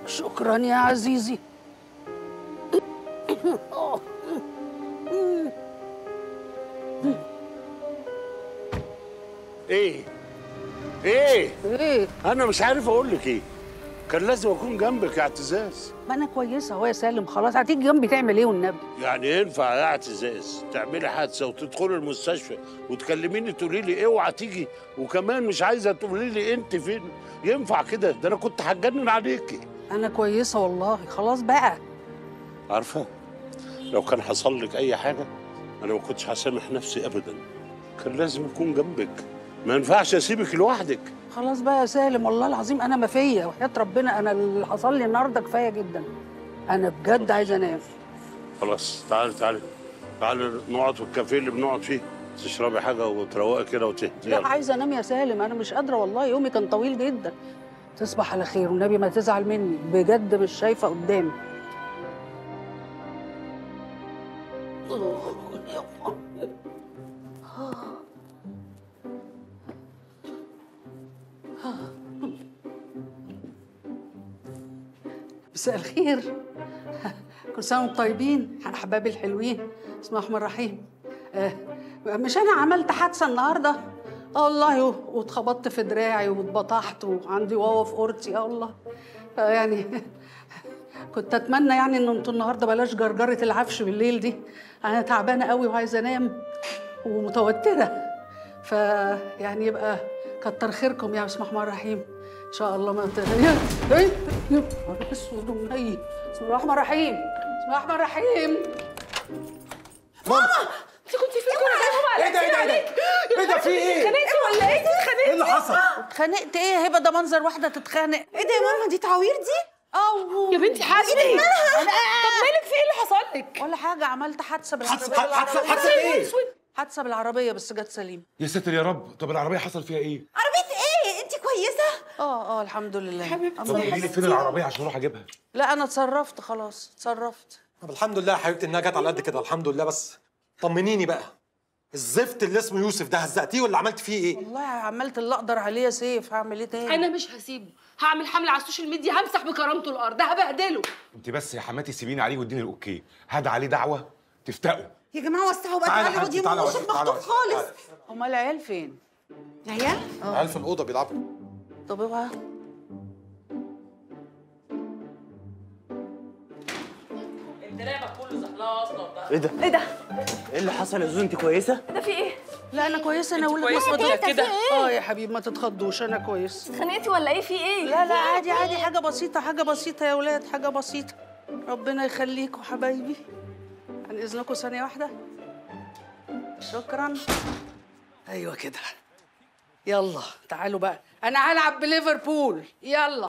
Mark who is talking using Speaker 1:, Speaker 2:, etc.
Speaker 1: شكرا يا عزيزي
Speaker 2: ايه ايه
Speaker 1: ايه
Speaker 2: انا مش عارف اقول لك ايه كان لازم اكون جنبك يا اعتزاز
Speaker 1: ما انا كويسه اهو يا سالم خلاص هتيجي جنبي تعمل ايه والنبي
Speaker 2: يعني ينفع يا اعتزاز تعملي حادثه وتدخلي المستشفى وتكلميني تقولي لي اوعى تيجي وكمان مش عايزه تقولي لي انت فين ينفع كده ده انا كنت هتجنن عليكي
Speaker 1: انا كويسه والله خلاص بقى
Speaker 2: عارفه لو كان حصل لك اي حاجه انا ما كنتش هسامح نفسي ابدا كان لازم اكون جنبك ما ينفعش اسيبك لوحدك
Speaker 1: خلاص بقى يا سالم والله العظيم انا ما فيا وحياه ربنا انا اللي حصل لي النهارده كفايه جدا انا بجد عايزه انام
Speaker 2: خلاص تعالي تعالي تعالي نقعد في الكافيه اللي بنقعد فيه تشربي حاجه وتروقي كده وتهدي
Speaker 1: لا
Speaker 2: يلا
Speaker 1: عايزه انام يا سالم انا مش قادره والله يومي كان طويل جدا تصبح على خير والنبي ما تزعل مني بجد مش شايفه قدامي مساء الخير كل سنه وانتم طيبين احبابي الحلوين بسم الله الرحمن الرحيم آه، مش انا عملت حادثه النهارده اه والله و- واتخبطت في دراعي واتبطحت وعندي واوا في قرتي اه والله آه، يعني كنت اتمنى يعني ان انتوا النهارده بلاش جرجره العفش بالليل دي انا تعبانه قوي وعايزه انام ومتوتره فيعني يبقى كتر خيركم يا بسم الله الرحمن الرحيم ان شاء الله ما ت... ايه ايه يا اسود ومني بسم الله الرحمن الرحيم بسم الله الرحمن الرحيم
Speaker 3: انت كنت فين كنا جايبهم
Speaker 4: ايه ده ايه ده ايه ده ايه ده في ايه؟
Speaker 3: اتخانقتي ولا ايه؟ اتخانقتي
Speaker 4: ايه اللي حصل؟
Speaker 1: اتخانقت ايه هبه ده منظر واحده تتخانق
Speaker 3: ايه ده يا ماما دي تعوير دي؟
Speaker 1: او
Speaker 3: يا بنتي حاسه ايه مالها؟ طب مالك في ايه اللي حصل لك؟
Speaker 1: ولا حاجه عملت حادثه
Speaker 4: حادثه
Speaker 1: بالعربيه
Speaker 4: حادثه
Speaker 1: بالعربية.
Speaker 4: حادثه ايه؟
Speaker 1: حادثه بالعربيه بس جت سليم
Speaker 4: يا ساتر يا رب طب العربيه حصل فيها ايه؟
Speaker 3: عربيه ايه؟ انت كويسه؟
Speaker 1: اه اه الحمد لله
Speaker 3: حبيبتي.
Speaker 4: طب قولي لي فين العربيه عشان اروح اجيبها
Speaker 1: لا انا اتصرفت خلاص اتصرفت
Speaker 5: طب الحمد لله يا حبيبتي انها جت على قد كده الحمد لله بس طمنيني بقى الزفت اللي اسمه يوسف ده هزقتيه ولا عملت فيه ايه؟
Speaker 1: والله عملت اللي اقدر عليه يا سيف هعمل ايه تاني
Speaker 6: انا مش هسيبه هعمل حمله على السوشيال ميديا همسح بكرامته الارض هبهدله
Speaker 4: انت بس يا حماتي سيبيني عليه واديني الاوكي هاد عليه دعوه تفتقوا
Speaker 3: يا جماعه وسعوا بقى
Speaker 5: تعالى
Speaker 3: تعالوا
Speaker 5: حبيبتي،
Speaker 3: ودي
Speaker 5: تعالى
Speaker 3: يوسف
Speaker 5: وسع، تعالى
Speaker 3: مخطوف
Speaker 5: وسع،
Speaker 3: خالص
Speaker 1: امال العيال فين
Speaker 3: عيال؟
Speaker 5: عيال في الاوضه بيلعبوا
Speaker 1: طب اوعى
Speaker 7: ايه ده؟
Speaker 3: ايه ده؟
Speaker 7: ايه اللي حصل يا زوزو انت كويسه؟
Speaker 3: ده في ايه؟
Speaker 1: لا انا كويسه انا ولد
Speaker 6: كويسة
Speaker 1: ما
Speaker 6: كده
Speaker 1: تتخض-
Speaker 6: كده؟
Speaker 1: اه يا حبيبي ما تتخضوش انا كويس
Speaker 3: اتخانقتي ولا ايه في ايه؟
Speaker 1: لا لا عادي عادي حاجه بسيطه حاجه بسيطه يا ولاد حاجه بسيطه ربنا يخليكم حبايبي عن اذنكم ثانيه واحده شكرا ايوه كده يلا تعالوا بقى انا هلعب بليفربول يلا